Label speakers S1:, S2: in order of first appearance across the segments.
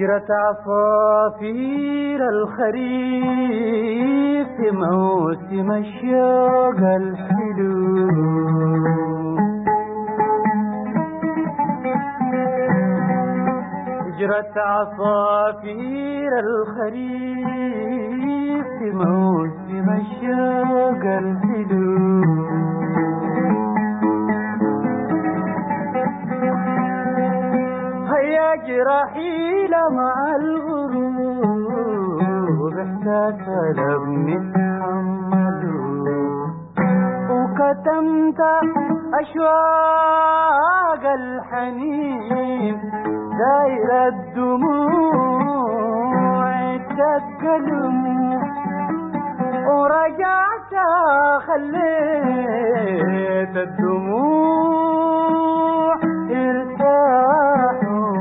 S1: هجرة عصافير الخريف في موسم الشوق الحلو هجرة عصافير الخريف في موسم الشوق الحلو هيا جراحي مع الغروب احساس لم نتحمله وكتمت اشواق الحنين داير الدموع تتكلم ورجعت خليت الدموع ارتاحوا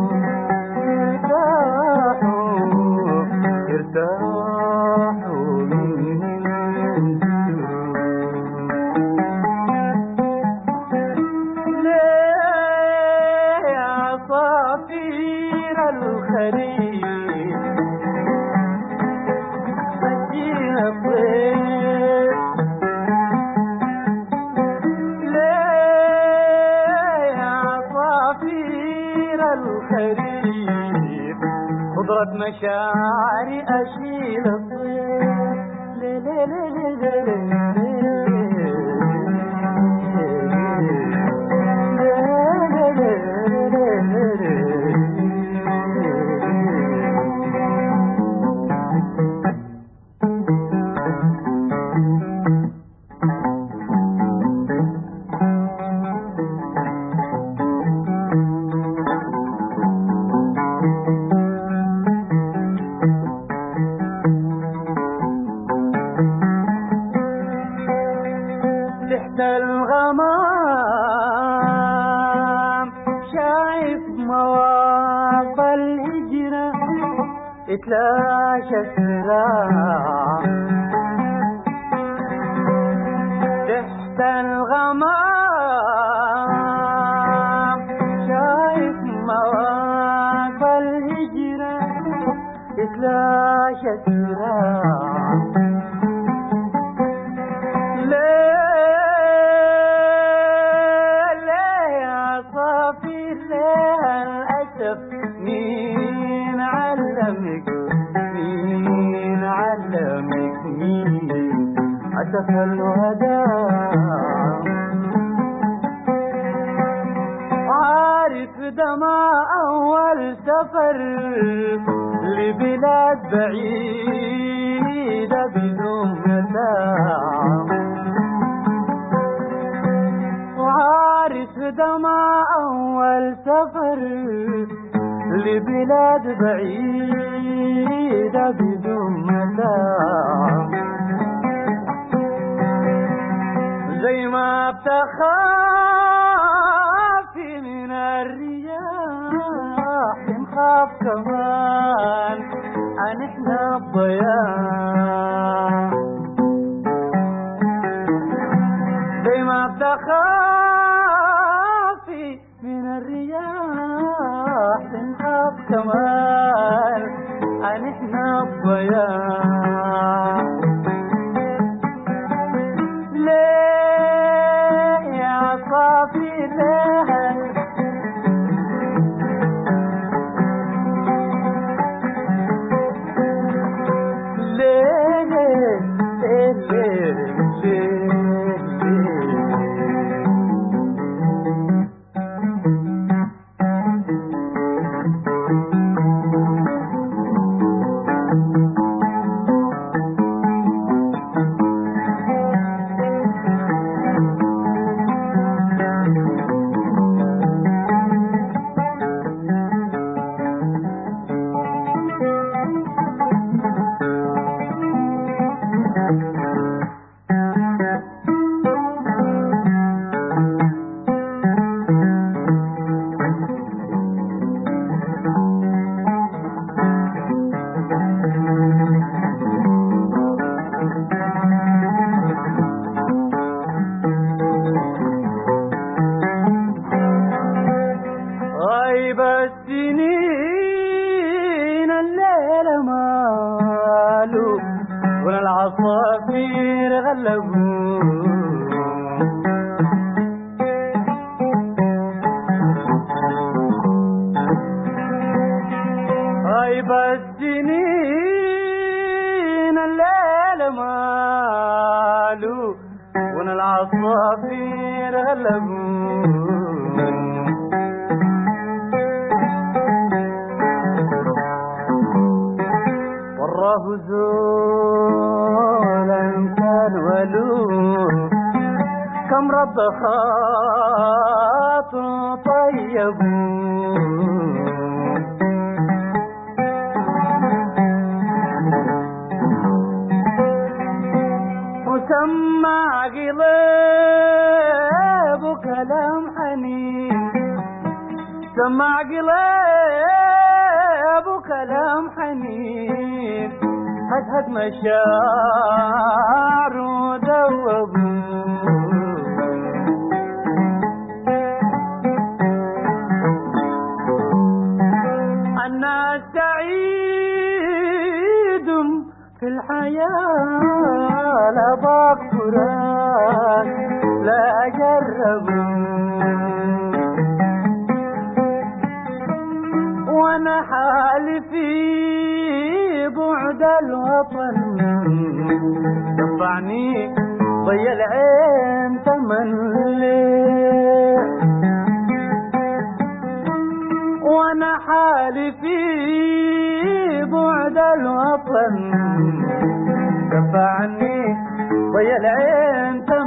S1: ارتاحوا ارتاحوا من ليه عصافير الخريف سجين الطير ليه عصافير الخريف خضرة مشاعري أشيل الطير ليه ليه ليه ليه ليه تحت الغمام شايف مواقف الهجرة اتلاشى السراع تحت الغمام شايف مواقف الهجرة اتلاشى السراع ليه ليه يا عصافير ليه الأسف مين علمك مين علمك مين أسف الوداع عارف ده ما أول سفر لبلاد بعيدة بدون متاع وعارف ده ما أول سفر لبلاد بعيدة بدون متاع زي ما بتخافي من الرياح نخاف كمان عن احنا الضياع زي ما بتخافي من الرياح نخاف كمان عن احنا الضياع ليه يا عصافي ليه ليه ليه ليه ليه ليه العصافير غلبوا غايب السنين الليل مالو وانا العصافير غلبوا وراه زولا كان ولو كم رد خاط طيب وسمع قلب كلام حنين سمع قلب كلام حنين هدهد مشاعر ودوب الناس سعيد في الحياة لا بقران لا أجرب وانا حالي في بعد الوطن دفعني ضي العين تملي وانا حالي في بعد الوطن دفعني ضي العين تملي